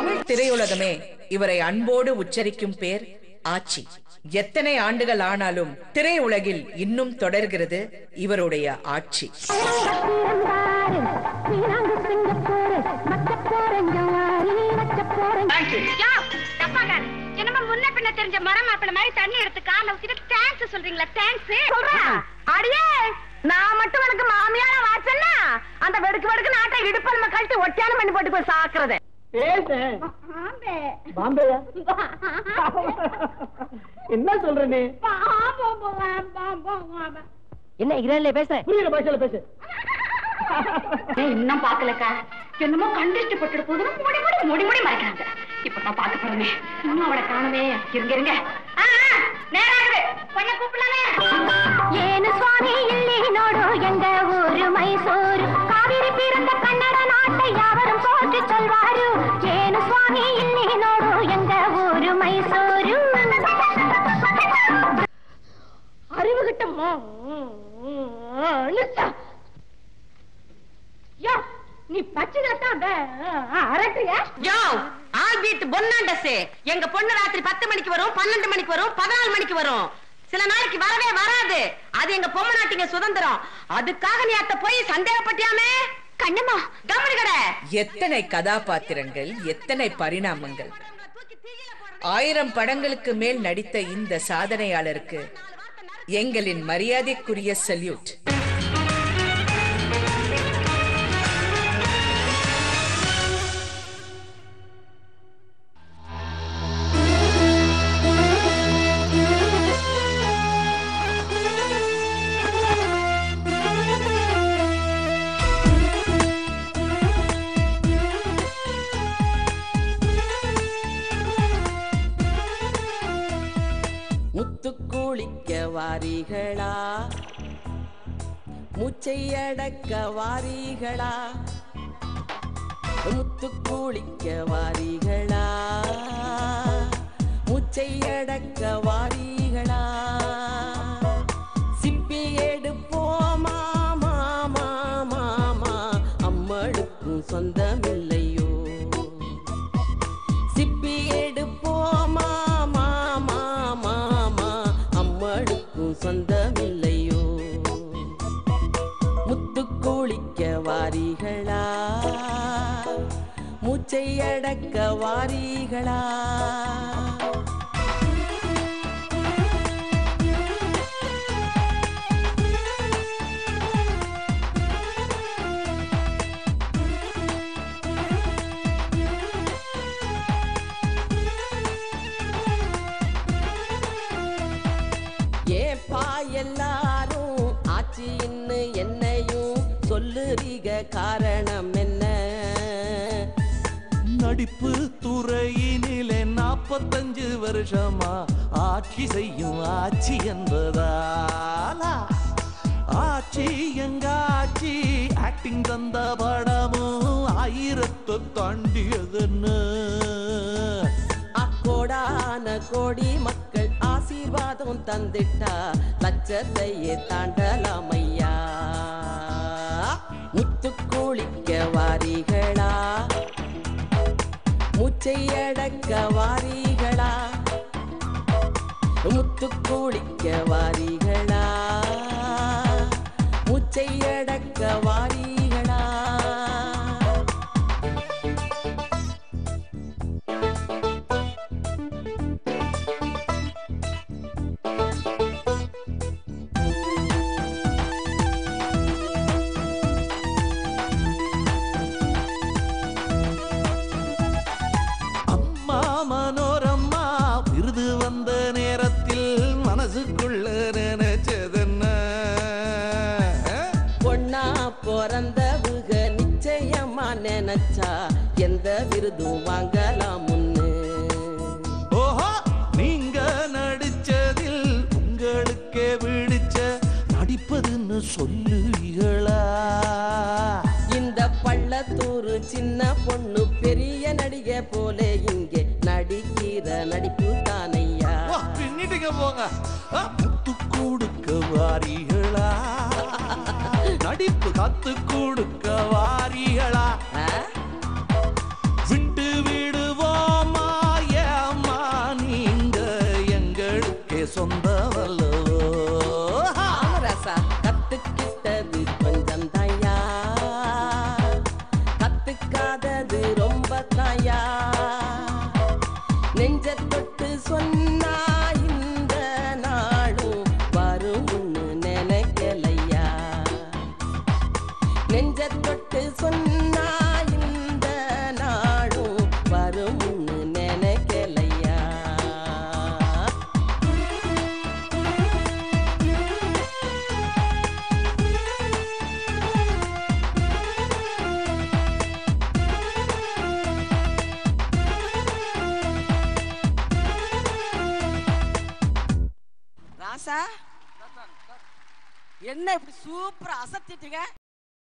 தமிழ் திரையுலகமே இவரை அன்போடு உச்சரிக்கும் பேர் ஆச்சி எத்தனை ஆண்டுகள் ஆனாலும் திரையுலகில் இன்னும் தொடர்கிறது இவருடைய ஆட்சி யா, தப்பாங்க. என்னமோ முன்ன பின்ன தெரிஞ்ச மரம் மாப்பிள மாதிரி தண்ணி எடுத்து கால ஊத்திட்டு தேங்க்ஸ் சொல்றீங்களா தேங்க்ஸ் சொல்றேன் அடியே நான் மட்டும் உனக்கு மாமியார வாச்சன்னா அந்த வெடுக்கு வெடுக்கு நாட்டை இடுப்பல் கழட்டி ஒட்டியான பண்ணி போட்டு போய் சாக்குறது பாம்பேயா என்ன சொல்ற நீ என்ன இங்கிலாந்துல பேசுற புரியுற பாஷையில பேசு இன்னும் பாக்கலக்கா என்னமோ கண்டிஷ்டு பட்டுட போதுன்னு மூடி மூடி மூடி மூடி மறைக்கிறாங்க இப்ப நான் பாக்க போறேனே இன்னும் அவளை காணுமே இருங்க இருங்க ஆ, ஆ, நேரம் ஆகுது கொஞ்சம் கூப்பிடலாமே ಏನು ಸ್ವಾಮಿ ಇಲ್ಲಿ ನೋಡು ಎಂಗ ಊರು ಮೈಸೂರು ಕಾವೇರಿ ಪಿರಂದ ಕನ್ನಡ ನಾಟ ಯಾವரும் போற்றி சொல்வாரு ಏನು ಸ್ವಾಮಿ ಇಲ್ಲಿ ನೋಡು ಎಂಗ ಊರು ಮೈಸೂರು அறிவு கிட்ட யோ நீ பச்சை அரட்டுறியா யோ ஆல் பீட் பொன்னாண்டஸே எங்க பொண்ணு ராத்திரி பத்து மணிக்கு வரும் பன்னெண்டு மணிக்கு வரும் பதினாலு மணிக்கு வரும் சில நாளைக்கு வரவே வராது அது எங்க பொம்மை நாட்டிங்க சுதந்திரம் அதுக்காக நீ அத்த போய் சந்தேகப்பட்டியாமே கண்ணம்மா கவனி கடை எத்தனை கதாபாத்திரங்கள் எத்தனை பரிணாமங்கள் ஆயிரம் படங்களுக்கு மேல் நடித்த இந்த சாதனையாளருக்கு எங்களின் மரியாதைக்குரிய சல்யூட் முத்து குளிக்க வாரிகளா மூச்சை அடக்க வாரிகளா முத்து குளிக்க வாரிகளா மூச்சை அடக்க வாரிகளா சிப்பி எடுப்போமா மாமா மாமா அம்மளுக்கும் சொந்தமில்லையோ சிப்பி எடுப்போமா மாமா மாமா அம்மளுக்கும் சொந்தமில்லையோ முத்து குளிக்க வாரிகளா மூச்சை அடக்க வாரிகளா ஏப்பா எல்லாரும் ஆச்சின்னு என்னையும் சொல்லுறீக காரணம் என்ன நடிப்பு துறையினிலே நாற்பத்தஞ்சு வருஷமா ஆட்சி செய்யும் ஆட்சி என்பதாலா ஆட்சி எங்க ஆட்சி ஆக்டிங் தந்த படமும் ஆயிரத்தை தாண்டியதுன்னு அக்கோடான கோடி மக்கள் ஆசீர்வாதம் தந்திட்டா லட்சத்தையே தாண்டலாம் ஐயா முத்து குளிக்க வாரிகளா மூச்சை அடக்க வாரிகளா முத்து குளிக்க வாரிகளா மூச்சை அடக்க வாரிகளா அம்மா மனோரம்மா விருது வந்த நேரத்தில் மனசுக்குள்ள நினைச்சதென்ன பொண்ணா பிறந்தவுக நிச்சயமா நினைச்சா எந்த விருதும் வாங்கலாம் முன்னு ஓஹோ நீங்க நடிச்சதில் உங்களுக்கே பிடிச்ச நடிப்பதுன்னு சொல்லுவீங்களா இந்த பள்ளத்தூரு சின்ன பொண்ணு பெரிய நடிகை போல இங்கே நடிக்கிற நடிப்பு தானையா வா, பின்னிட்டுங்க போங்க ஆ, முத்து கொடுக்க வாரிகளா நடிப்பு கத்து கொடுக்க வாரிகளா ஆ? விட்டு விடுவோம் நெஞ்ச தொட்டு சொன்னா இந்த நாளும் வரும்னு நினைக்கலையா ராசா என்ன இப்படி சூப்பரா அசத்திட்டீங்க